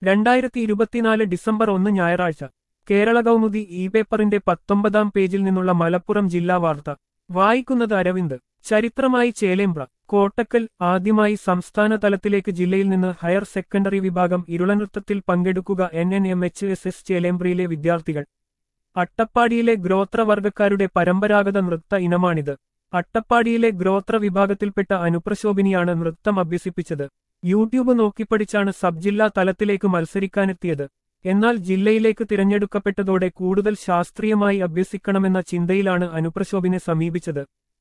രണ്ടായിരത്തി ഇരുപത്തിനാല് ഡിസംബർ ഒന്ന് ഞായറാഴ്ച കേരള കൗമുദി ഇ പേപ്പറിന്റെ പത്തൊമ്പതാം പേജിൽ നിന്നുള്ള മലപ്പുറം ജില്ലാ വാർത്ത വായിക്കുന്നത് അരവിന്ദ് ചരിത്രമായി ചേലേമ്പ്ര കോട്ടക്കൽ ആദ്യമായി സംസ്ഥാന തലത്തിലേക്ക് ജില്ലയിൽ നിന്ന് ഹയർ സെക്കൻഡറി വിഭാഗം ഇരുളനൃത്തത്തിൽ പങ്കെടുക്കുക N N M H S S ചേലേമ്പ്രയിലെ വിദ്യാർത്ഥികൾ അട്ടപ്പാടിയിലെ ഗ്രോത്രവർഗക്കാരുടെ പരമ്പരാഗത നൃത്ത ഇനമാണിത് അട്ടപ്പാടിയിലെ ഗ്രോത്ര വിഭാഗത്തിൽപ്പെട്ട അനുപ്രശോഭിനിയാണ് നൃത്തം അഭ്യസിപ്പിച്ചത് യൂട്യൂബ് നോക്കിപ്പഠിച്ചാണ് സബ് ജില്ലാ തലത്തിലേക്ക് മത്സരിക്കാനെത്തിയത് എന്നാൽ ജില്ലയിലേക്ക് തിരഞ്ഞെടുക്കപ്പെട്ടതോടെ കൂടുതൽ ശാസ്ത്രീയമായി അഭ്യസിക്കണമെന്ന ചിന്തയിലാണ് അനുപ്രശോഭിനെ സമീപിച്ചത്